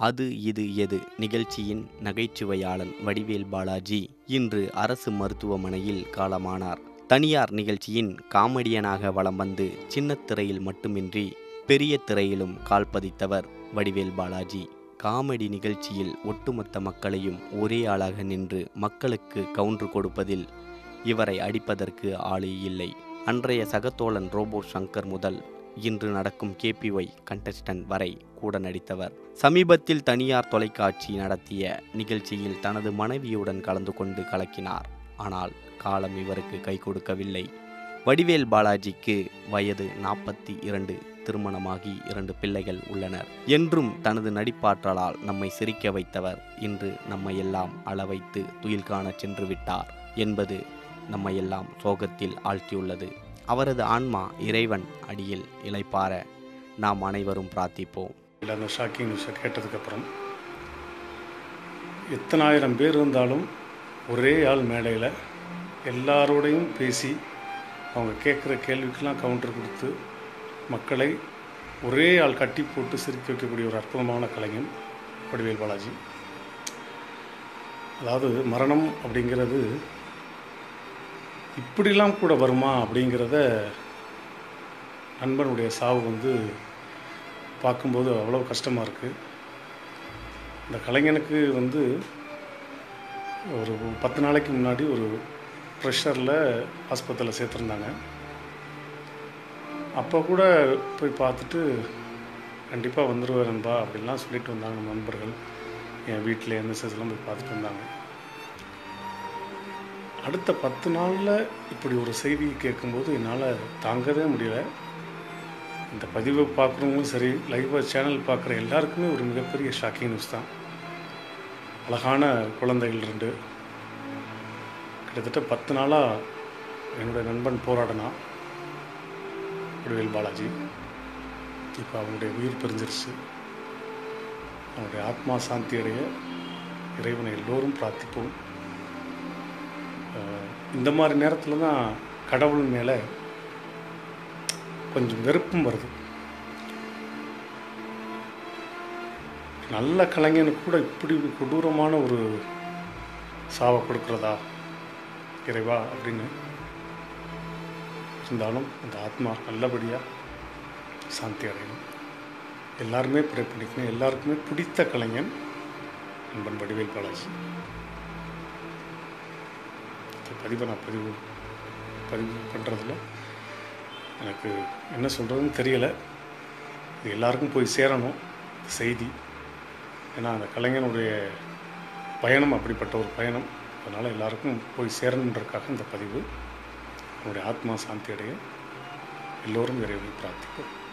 அது இது எது நிகழ்ச்சியின் நகைச்சுவையாளன் வடிவேல் பாலாஜி இன்று அரசு மருத்துவமனையில் காலமானார் தனியார் நிகழ்ச்சியின் காமெடியனாக வலம் வந்து சின்னத் திரையில் மட்டுமின்றி பெரிய திரையிலும் கால் பதித்தவர் வடிவேல் பாலாஜி காமெடி நிகழ்ச்சியில் ஒட்டுமொத்த மக்களையும் ஒரே ஆளாக நின்று மக்களுக்கு கவுன்று கொடுப்பதில் இவரை அடிப்பதற்கு ஆளே இல்லை அன்றைய சகத்தோழன் ரோபோ சங்கர் முதல் இன்று நடக்கும் கேபிஒய் கண்டஸ்டன்ட் வரை கூட நடித்தவர் சமீபத்தில் தனியார் தொலைக்காட்சி நடத்திய நிகழ்ச்சியில் தனது மனைவியுடன் கலந்து கொண்டு கலக்கினார் ஆனால் காலம் இவருக்கு கை கொடுக்கவில்லை வடிவேல் பாலாஜிக்கு வயது நாற்பத்தி இரண்டு திருமணமாகி இரண்டு பிள்ளைகள் உள்ளனர் என்றும் தனது நடிப்பாற்றலால் நம்மை சிரிக்க வைத்தவர் இன்று நம்மை எல்லாம் அளவைத்து துயில் காணச் சென்று விட்டார் என்பது நம்மை எல்லாம் சோகத்தில் ஆழ்த்தியுள்ளது அவரது ஆன்மா இறைவன் அடியில் இளைப்பார நாம் அனைவரும் பிரார்த்திப்போம் இல்லை அந்த ஷாக்கிங் நியூஸை கேட்டதுக்கப்புறம் எத்தனாயிரம் பேர் இருந்தாலும் ஒரே ஆள் மேடையில் எல்லாரோடையும் பேசி அவங்க கேட்குற கேள்விக்கெல்லாம் கவுண்டர் கொடுத்து மக்களை ஒரே ஆள் கட்டி போட்டு சிரிக்க வைக்கக்கூடிய ஒரு அற்புதமான கலைஞன் வடிவேல் பாலாஜி அதாவது மரணம் அப்படிங்கிறது இப்படிலாம் கூட வருமா அப்படிங்கிறத நண்பனுடைய சாவு வந்து பார்க்கும்போது அவ்வளோ கஷ்டமாக இருக்குது இந்த கலைஞனுக்கு வந்து ஒரு பத்து நாளைக்கு முன்னாடி ஒரு ப்ரெஷரில் ஆஸ்பத்திரியில் சேர்த்துருந்தாங்க அப்போ கூட போய் பார்த்துட்டு கண்டிப்பாக வந்துடுவார் நண்பா அப்படின்லாம் சொல்லிட்டு வந்தாங்க நம்ம நண்பர்கள் என் வீட்டில் என்எஸ்எஸ்லாம் போய் பார்த்துட்டு வந்தாங்க அடுத்த பத்து நாளில் இப்படி ஒரு செய்தி கேட்கும்போது என்னால் தாங்கவே முடியல இந்த பதிவை பார்க்குறவங்களும் சரி லைவாக சேனல் பார்க்குற எல்லாருக்குமே ஒரு மிகப்பெரிய ஷாக்கிங் நியூஸ் தான் அழகான குழந்தைகள் ரெண்டு கிட்டத்தட்ட பத்து நாளாக என்னுடைய நண்பன் போராடினா வடிவேல் பாலாஜி இப்போ அவனுடைய உயிர் பிரிஞ்சிருச்சு அவனுடைய ஆத்மா சாந்தி அடைய இறைவனை எல்லோரும் பிரார்த்திப்போம் அஹ் இந்த மாதிரி நேரத்தில் தான் கடவுள் மேலே கொஞ்சம் வெறுப்பும் வருது நல்ல கலைஞனுக்கு கூட இப்படி ஒரு கொடூரமான ஒரு சாவை கொடுக்குறதா இறைவா அப்படின்னு இருந்தாலும் அந்த ஆத்மா நல்லபடியாக சாந்தி அடையணும் எல்லாருமே ப்ரே பண்ணிக்கணும் எல்லாருக்குமே பிடித்த கலைஞன் நண்பன் வடிவேல் பாலாஜி இந்த பதிவை நான் பதிவு பதிவு பண்ணுறதுல எனக்கு என்ன சொல்கிறதுன்னு தெரியலை இது எல்லாருக்கும் போய் சேரணும் இந்த செய்தி ஏன்னா அந்த கலைஞனுடைய பயணம் அப்படிப்பட்ட ஒரு பயணம் அதனால் எல்லாருக்கும் போய் சேரணுன்றதுக்காக இந்த பதிவு அவனுடைய ஆத்மா சாந்தி அடைய எல்லோரும் இறைவனை பிரார்த்திப்போம்